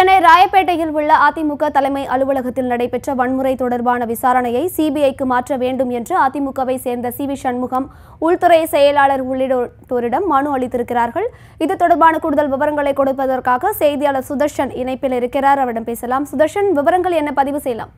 சென்னை ராயப்பேட்டையில் உள்ள அதிமுக தலைமை அலுவலகத்தில் நடைபெற்ற வன்முறை தொடர்பான விசாரணையை சிபிஐக்கு மாற்ற வேண்டும் என்று அதிமுகவை சேர்ந்த சி வி சண்முகம் உள்துறை செயலாளர் உள்ளிட்டோரிடம் மனு அளித்திருக்கிறார்கள் இது தொடர்பான கூடுதல் விவரங்களை கொடுப்பதற்காக செய்தியாளர் சுதர்ஷன் இணைப்பில் இருக்கிறார் அவரிடம் பேசலாம் சுதர்ஷன் விவரங்கள் என்ன பதிவு செய்யலாம்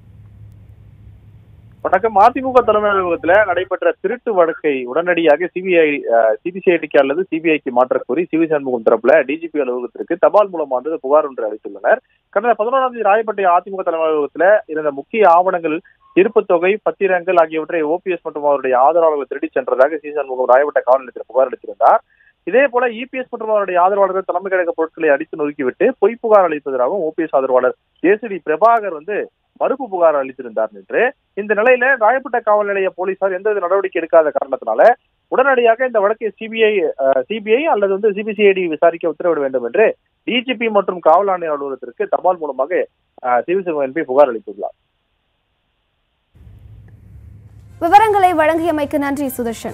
வணக்கம் அதிமுக தலைமை அலுவலகத்துல நடைபெற்ற திருட்டு வழக்கை உடனடியாக சிபிஐ சிபிசிஐடிக்கு அல்லது சிபிஐக்கு மாற்றக் கோரி சிவி சண்முகம் தரப்புல டிஜிபி அலுவலகத்திற்கு தபால் மூலமானது புகார் ஒன்று அளித்துள்ளனர் கடந்த பதினோராம் தேதி ராயப்பேட்டை அதிமுக தலைமை அலுவலகத்துல இருந்த முக்கிய ஆவணங்கள் இருப்புத் தொகை பத்திரங்கள் ஆகியவற்றை ஓபிஎஸ் மற்றும் அவருடைய ஆதரவாளர்கள் திருடிச் சென்றதாக சி சண்முகம் ராயப்பேட்டை காவல் நிலையத்தில் புகார் அளித்திருந்தார் இதே போல இபிஎஸ் மற்றும் அவருடைய ஆதரவாளர்கள் தலைமை கழக பொருட்களை அடித்து நொறுக்கிவிட்டு பொய் புகார் அளிப்பதாகவும் ஓபிஎஸ் ஆதரவாளர் ஏசிடி பிரபாகர் வந்து மறுப்பு புகார் அளித்திருந்தார் என்று இந்த நிலையில ராயப்பேட்டை காவல் நிலைய போலீசார் எந்தவித நடவடிக்கை எடுக்காத காரணத்தினால உடனடியாக இந்த வழக்கை சிபிஐ சிபிஐ அல்லது வந்து சிபிசிஐடி விசாரிக்க உத்தரவிட வேண்டும் என்று டிஜிபி மற்றும் காவல் ஆணையர் அலுவலகத்திற்கு தபால் மூலமாக சிவசிவம் என்பி புகார் அளித்துள்ளார் விவரங்களை வழங்கியமைக்கு நன்றி சுதர்ஷன்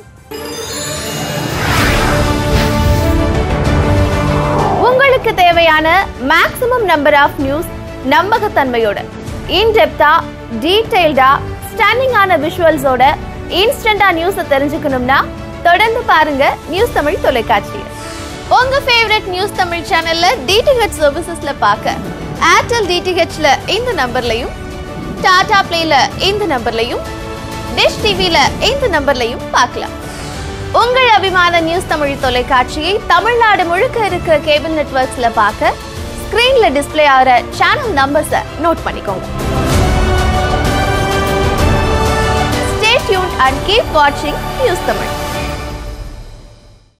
உங்களுக்கு தேவையான மேக்ஸிமம் நம்பர் ஆஃப் நியூஸ் நம்பகத்தன்மையோட இன்டெப்தா டீடைல்டா ஸ்டன்னிங்கான விஷுவல்ஸோட இன்ஸ்டண்டா நியூஸை தெரிஞ்சுக்கணும்னா தொடர்ந்து பாருங்க நியூஸ் தமிழ் தொலைக்காட்சி உங்க ஃபேவரட் நியூஸ் தமிழ் சேனல்ல டிடிஹெச் சர்வீசஸ்ல பார்க்க ஏர்டெல் டிடிஹெச்ல இந்த நம்பர்லையும் டாடா பிளேல இந்த நம்பர்லையும் டிஷ் டிவில இந்த நம்பர்லையும் பார்க்கலாம் உங்கள் அபிமான நியூஸ் தமிழ் தொலைக்காட்சியை தமிழ்நாடு முழுக்க இருக்க கேபிள் நெட்வொர்க்ஸ்ல பார்க்க ஸ்கிரீன்ல டிஸ்ப்ளே ஆகிற சேனல் நம்பர்ஸை நோட் பண்ணிக்கோங்க ஸ்டே டியூன் அண்ட் கீப் வாட்சிங் நியூஸ் தமிழ்